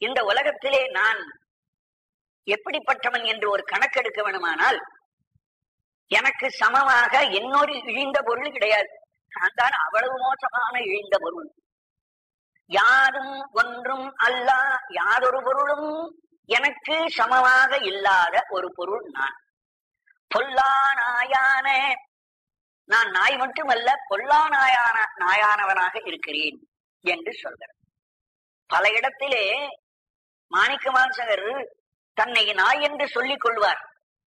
இந்த உலகத்திலே நான் எப்படிப்பட்டவன் என்று ஒரு கணக்கெடுக்க வேணுமானால் எனக்கு சமமாக இன்னொரு இழிந்த பொருள் கிடையாது நான் தான் அவ்வளவு மோசமான இழிந்த பொருள் யாரும் ஒன்றும் அல்ல யாதொரு பொருளும் எனக்கு சமமாக இல்லாத ஒரு பொருள் நான் பொல்லா நாயான நான் நாய் மட்டுமல்ல பொல்லா நாயான நாயானவனாக இருக்கிறேன் என்று சொல்கிறார் பல இடத்திலே மாணிக்க வாசகர் தன்னை நாய் என்று சொல்லிக் கொள்வார்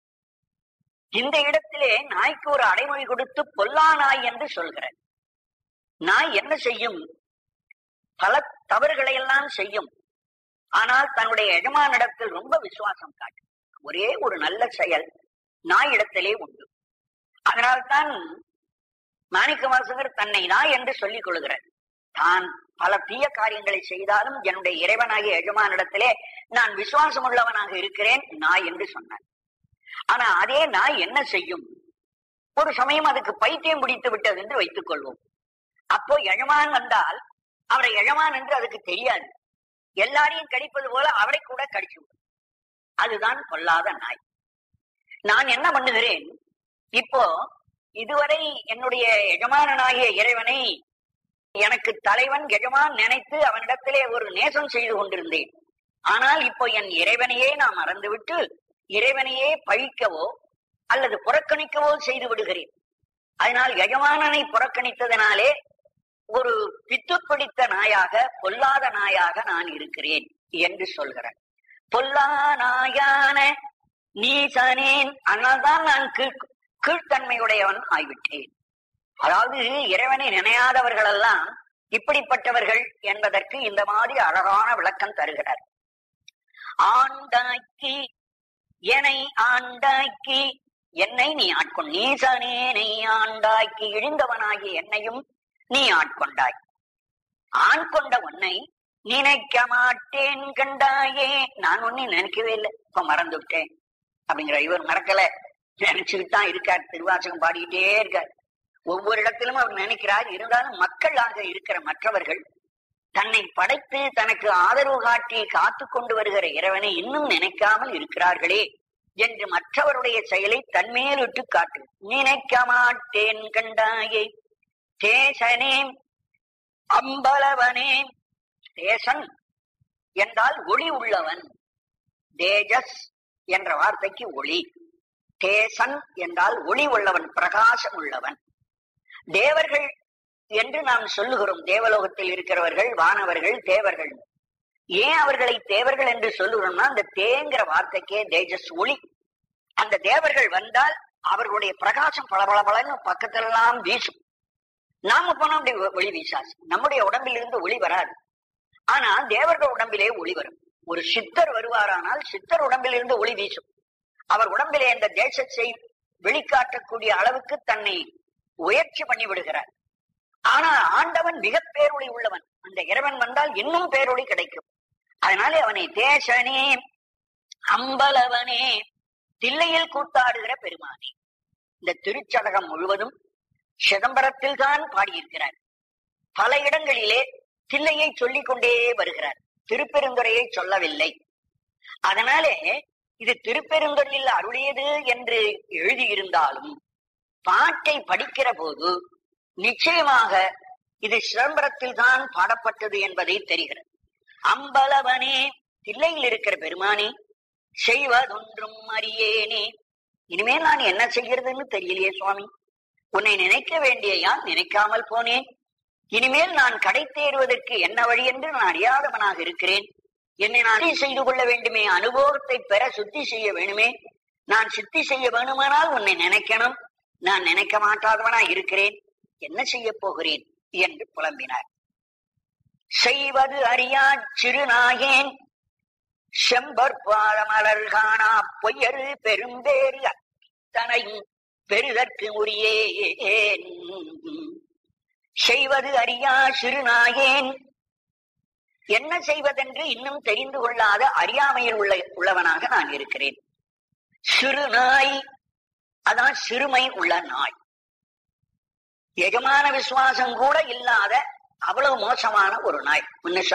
இந்த இடத்திலே நாய்க்கு ஒரு அடைமொழி கொடுத்து பொல்லா நாய் என்று சொல்கிறார் நாய் என்ன செய்யும் பல தவறுகளை எல்லாம் செய்யும் ஆனால் தன்னுடைய எஜமானிடத்தில் ரொம்ப விசுவாசம் காட்டும் ஒரே ஒரு நல்ல செயல் நாய் இடத்திலே உண்டு அதனால்தான் மாணிக்க வாசகர் தன்னை நாய் என்று சொல்லிக் கொள்கிறார் தான் பல தீய காரியங்களை செய்தாலும் என்னுடைய இறைவனாகிய எஜமானிடத்திலே நான் விசுவாசம் உள்ளவனாக இருக்கிறேன் நாய் என்று சொன்னார் ஆனா அதே நாய் என்ன செய்யும் ஒரு சமயம் அதுக்கு பைத்தியம் பிடித்து விட்டது என்று வைத்துக் கொள்வோம் அப்போ எஜமான் வந்தால் அவரை எஜமான் என்று அதுக்கு தெரியாது எல்லாரையும் கடிப்பது போல அவரை கூட கடிச்சு விடும் அதுதான் கொல்லாத நாய் நான் என்ன பண்ணுகிறேன் இப்போ இதுவரை என்னுடைய எஜமானனாகிய இறைவனை எனக்கு தலைவன் எஜமான் நினைத்து அவனிடத்திலே ஒரு நேசம் செய்து கொண்டிருந்தேன் ஆனால் இப்போ என் இறைவனையே நான் மறந்துவிட்டு இறைவனையே பழிக்கவோ அல்லது புறக்கணிக்கவோ செய்து விடுகிறேன் அதனால் எஜமானனை புறக்கணித்ததனாலே ஒரு பித்து பிடித்த நாயாக பொல்லாத நாயாக நான் இருக்கிறேன் என்று சொல்கிறார் பொல்லா நாயான நீசனேன் அதனால்தான் நான் கீழ் கீழ்த்தன்மையுடையவன் ஆய்விட்டேன் அதாவது இறைவனை நினையாதவர்கள் எல்லாம் இப்படிப்பட்டவர்கள் என்பதற்கு இந்த மாதிரி அழகான விளக்கம் தருகிறார் ஆண்டாக்கி என்னை ஆண்டாக்கி என்னை நீ ஆட்கொண்டு நீசனேனை ஆண்டாக்கி இழிந்தவனாகி என்னையும் நீ ஆட்கொண்டாய் ஆண் கொண்ட உன்னை நினைக்க மாட்டேன் கண்டாயே நான் உன்னை நினைக்கவே இல்லை இப்ப மறந்து விட்டேன் அப்படிங்கிற இவர் மறக்கல நினைச்சுக்கிட்டு தான் இருக்கார் திருவாசகம் பாடிக்கிட்டே இருக்கார் ஒவ்வொரு இடத்திலும் அவர் நினைக்கிறார் இருந்தாலும் மக்களாக இருக்கிற மற்றவர்கள் தன்னை படைத்து தனக்கு ஆதரவு காட்டி காத்து கொண்டு வருகிற இறைவனை இன்னும் நினைக்காமல் இருக்கிறார்களே என்று மற்றவருடைய செயலை தன்மேலிட்டு காட்டு நினைக்க மாட்டேன் கண்டாயே தேசனே அம்பலவனே தேசன் என்றால் ஒளி உள்ளவன் தேஜஸ் என்ற வார்த்தைக்கு ஒளி தேசன் என்றால் ஒளி உள்ளவன் பிரகாசம் உள்ளவன் தேவர்கள் என்று நாம் சொல்லுகிறோம் தேவலோகத்தில் இருக்கிறவர்கள் வானவர்கள் தேவர்கள் ஏன் அவர்களை தேவர்கள் என்று சொல்லுகிறோம்னா அந்த தேங்கிற வார்த்தைக்கே தேஜஸ் ஒளி அந்த தேவர்கள் வந்தால் அவர்களுடைய பிரகாசம் பளபளபளன்னு பக்கத்திலெல்லாம் வீசும் நாம போனா அப்படி ஒளி வீசாது நம்முடைய உடம்பில் இருந்து ஒளி வராது ஆனா தேவர்கள் உடம்பிலே ஒளி வரும் ஒரு சித்தர் வருவாரானால் சித்தர் உடம்பில் இருந்து ஒளி வீசும் அவர் உடம்பிலே அந்த தேசத்தை வெளிக்காட்டக்கூடிய அளவுக்கு தன்னை உயர்ச்சி பண்ணி விடுகிறார் ஆனா ஆண்டவன் மிக பேரொளி உள்ளவன் அந்த இறைவன் வந்தால் இன்னும் பேரொளி கிடைக்கும் அதனாலே அவனை தேசனே அம்பலவனே தில்லையில் கூத்தாடுகிற பெருமானே இந்த திருச்சதகம் முழுவதும் சிதம்பரத்தில் தான் பாடியிருக்கிறார் பல இடங்களிலே தில்லையை சொல்லிக் கொண்டே வருகிறார் திருப்பெருந்துறையை சொல்லவில்லை அதனாலே இது திருப்பெருந்துறையில் அருளியது என்று எழுதியிருந்தாலும் பாட்டை படிக்கிற போது நிச்சயமாக இது சிதம்பரத்தில் தான் பாடப்பட்டது என்பதை தெரிகிறது அம்பலவனே தில்லையில் இருக்கிற பெருமானே செய்வதொன்றும் அறியேனே இனிமேல் நான் என்ன செய்கிறதுன்னு தெரியலையே சுவாமி உன்னை நினைக்க வேண்டிய யான் நினைக்காமல் போனேன் இனிமேல் நான் கடை தேறுவதற்கு என்ன வழி என்று நான் அறியாதவனாக இருக்கிறேன் என்னை நான் சுத்தி செய்து கொள்ள வேண்டுமே அனுபவத்தை பெற சுத்தி செய்ய வேணுமே நான் சுத்தி செய்ய வேணுமானால் உன்னை நினைக்கணும் நான் நினைக்க மாட்டாதவனா இருக்கிறேன் என்ன செய்ய போகிறேன் என்று புலம்பினார் செய்வது அறியா சிறுநாயேன் செம்பற்பால மலர் காணா பொய்யரு பெரும்பேறு அத்தனையும் பெருதற்கு உரியேன் செய்வது அறியா சிறுநாயேன் என்ன செய்வதென்று இன்னும் தெரிந்து கொள்ளாத அறியாமையில் உள்ள உள்ளவனாக நான் இருக்கிறேன் சிறுநாய் அதான் சிறுமை உள்ள நாய் எஜமான விசுவாசம் கூட இல்லாத அவ்வளவு மோசமான ஒரு நாய் முன்ன